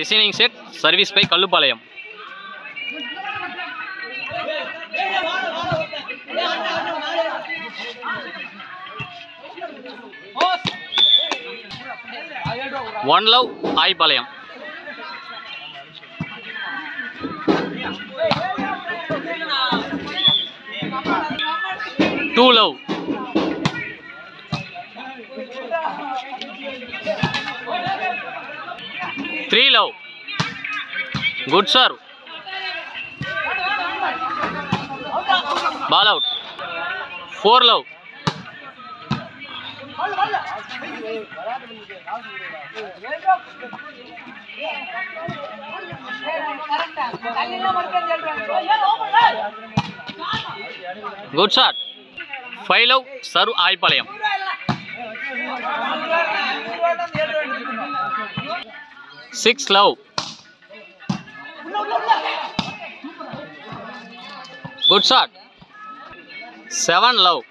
receiving set service by Kalluppalayam one love Aaypalayam two love three love good serve ball out four love good shot five love serve Aaypalayam six love good shot seven love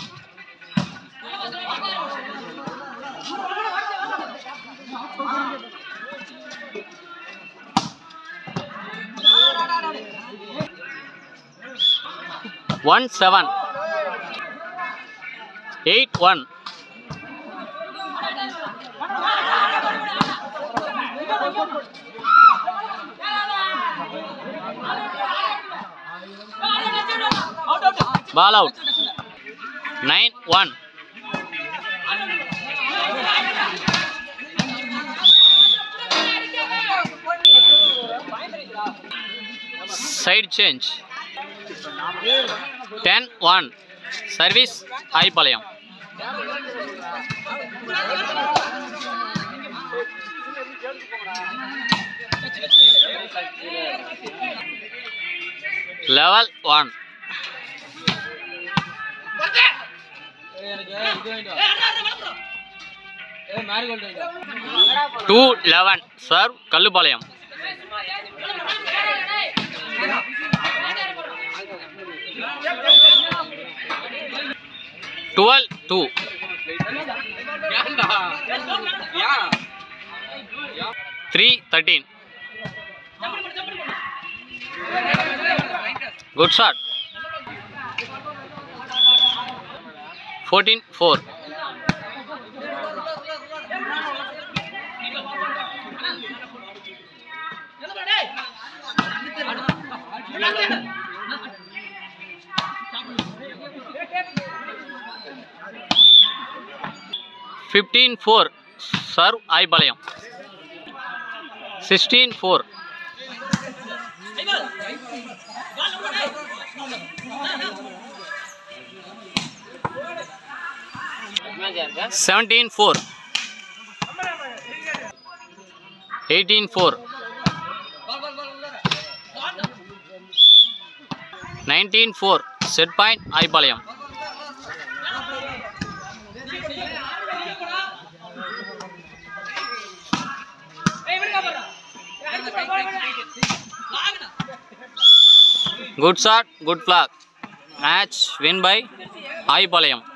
one seven eight one ball out nine one side change ten one service Aaypalayam level one two eleven serve Kallupalayam twelve two three thirteen good shot fourteen four fifteen four serve Aaypalayam sixteen four seventeen four eighteen four nineteen four set point Aaypalayam good shot good flag match win by ஆய்பாளையம்